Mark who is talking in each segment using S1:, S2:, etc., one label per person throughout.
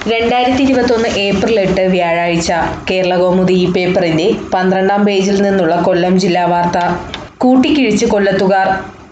S1: രണ്ടായിരത്തി ഇരുപത്തൊന്ന് ഏപ്രിൽ എട്ട് വ്യാഴാഴ്ച കേരളകൗമുദി ഈ പേപ്പറിന്റെ പന്ത്രണ്ടാം പേജിൽ നിന്നുള്ള കൊല്ലം ജില്ലാ വാർത്ത കൂട്ടിക്കിഴിച്ച് കൊല്ലത്തുകാർ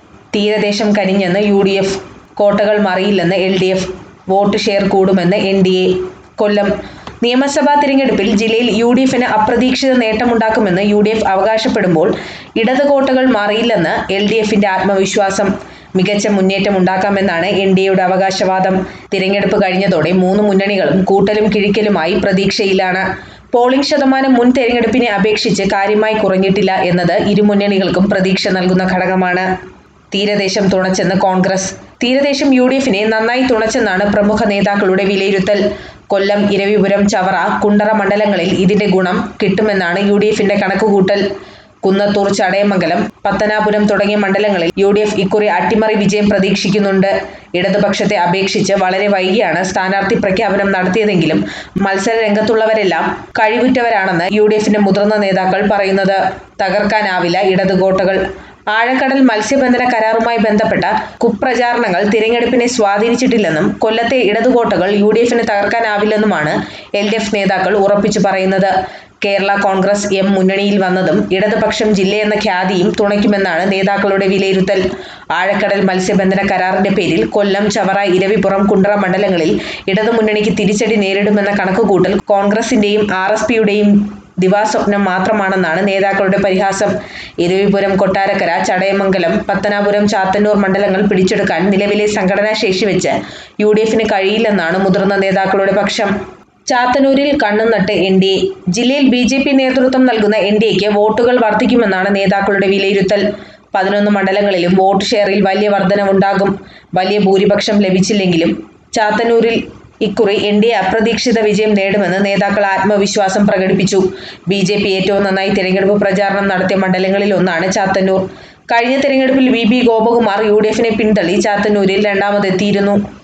S1: തീരദേശം കനിഞ്ഞെന്ന് യു ഡി എഫ് കോട്ടകൾ മറിയില്ലെന്ന് L D F vote share കൂടുമെന്ന് എൻ ഡി എ കൊല്ലം നിയമസഭാ തിരഞ്ഞെടുപ്പിൽ ജില്ലയിൽ യു ഡി എഫിന് അപ്രതീക്ഷിത നേട്ടമുണ്ടാക്കുമെന്ന് യു ഡി എഫ് അവകാശപ്പെടുമ്പോൾ ഇടത് കോട്ടകൾ മാറിയില്ലെന്ന് എൽ ഡി എഫിന്റെ ആത്മവിശ്വാസം മികച്ച മുന്നേറ്റം ഉണ്ടാക്കാമെന്നാണ് എൻ ഡി എയുടെ അവകാശവാദം തിരഞ്ഞെടുപ്പ് കഴിഞ്ഞതോടെ മൂന്ന് മുന്നണികളും കൂട്ടലും കിഴിക്കലുമായി പ്രതീക്ഷയിലാണ് പോളിംഗ് ശതമാനം മുൻ തെരഞ്ഞെടുപ്പിനെ അപേക്ഷിച്ച് കാര്യമായി കുറഞ്ഞിട്ടില്ല എന്നത് ഇരു മുന്നണികൾക്കും പ്രതീക്ഷ നൽകുന്ന ഘടകമാണ് തീരദേശം തുണച്ചെന്ന് കോൺഗ്രസ് തീരദേശം യു ഡി എഫിനെ നന്നായി തുണച്ചെന്നാണ് പ്രമുഖ നേതാക്കളുടെ വിലയിരുത്തൽ കൊല്ലം ഇരവിപുരം ചവറ കുണ്ടറ മണ്ഡലങ്ങളിൽ ഇതിന്റെ ഗുണം കിട്ടുമെന്നാണ് യു ഡി എഫിന്റെ കണക്കുകൂട്ടൽ കുന്നത്തൂർ ചടയമംഗലം പത്തനാപുരം തുടങ്ങിയ മണ്ഡലങ്ങളിൽ യു ഡി എഫ് ഇക്കുറി അട്ടിമറി വിജയം പ്രതീക്ഷിക്കുന്നുണ്ട് ഇടതുപക്ഷത്തെ അപേക്ഷിച്ച് വളരെ വൈകിയാണ് സ്ഥാനാർത്ഥി പ്രഖ്യാപനം നടത്തിയതെങ്കിലും മത്സര രംഗത്തുള്ളവരെല്ലാം കഴിവുറ്റവരാണെന്ന് യു ഡി എഫിന്റെ മുതിർന്ന നേതാക്കൾ പറയുന്നത് തകർക്കാനാവില്ല ഇടത് കോട്ടകൾ ആഴക്കടൽ മത്സ്യബന്ധന കരാറുമായി ബന്ധപ്പെട്ട കുപ്രചാരണങ്ങൾ തിരഞ്ഞെടുപ്പിനെ സ്വാധീനിച്ചിട്ടില്ലെന്നും കൊല്ലത്തെ ഇടതുകോട്ടകൾ യു ഡി എഫിന് തകർക്കാനാവില്ലെന്നുമാണ് എൽ ഡി എഫ് നേതാക്കൾ ഉറപ്പിച്ചു പറയുന്നത് കേരള കോൺഗ്രസ് എം മുന്നണിയിൽ വന്നതും ഇടതുപക്ഷം ജില്ലയെന്ന ഖ്യാതിയും തുണയ്ക്കുമെന്നാണ് നേതാക്കളുടെ വിലയിരുത്തൽ ആഴക്കടൽ മത്സ്യബന്ധന കരാറിന്റെ പേരിൽ കൊല്ലം ചവറ ഇരവിപുറം കുണ്ടറ മണ്ഡലങ്ങളിൽ ഇടതുമുന്നണിക്ക് തിരിച്ചടി നേരിടുമെന്ന കണക്കുകൂട്ടൽ കോൺഗ്രസിന്റെയും ആർ എസ് പിയുടെയും ദിവാസ്വപ്നം മാത്രമാണെന്നാണ് നേതാക്കളുടെ പരിഹാസം ഇരവിപുരം കൊട്ടാരക്കര ചടയമംഗലം പത്തനാപുരം ചാത്തന്നൂർ മണ്ഡലങ്ങൾ പിടിച്ചെടുക്കാൻ നിലവിലെ സംഘടനാ ശേഷി വെച്ച് യു ഡി എഫിന് കഴിയില്ലെന്നാണ് മുതിർന്ന നേതാക്കളുടെ പക്ഷം ചാത്തന്നൂരിൽ കണ്ണും നട്ട് എൻ ഡി എ ജില്ലയിൽ ബി ജെ പി നേതൃത്വം നൽകുന്ന എൻ ഡി എക്ക് വോട്ടുകൾ വർദ്ധിക്കുമെന്നാണ് നേതാക്കളുടെ വിലയിരുത്തൽ പതിനൊന്ന് മണ്ഡലങ്ങളിലും വോട്ട് ഷെയറിൽ വലിയ വർധനവുണ്ടാകും വലിയ ഭൂരിപക്ഷം ലഭിച്ചില്ലെങ്കിലും ചാത്തന്നൂരിൽ ഇക്കുറി എൻ ഡി എ അപ്രതീക്ഷിത വിജയം നേടുമെന്ന് നേതാക്കൾ ആത്മവിശ്വാസം പ്രകടിപ്പിച്ചു ബി ജെ പി ഏറ്റവും നന്നായി തിരഞ്ഞെടുപ്പ് പ്രചാരണം നടത്തിയ മണ്ഡലങ്ങളിലൊന്നാണ് ചാത്തന്നൂർ കഴിഞ്ഞ തിരഞ്ഞെടുപ്പിൽ V B Gopakumar U D എഫിനെ പിന്തള്ളി ചാത്തന്നൂരിൽ രണ്ടാമതെത്തിയിരുന്നു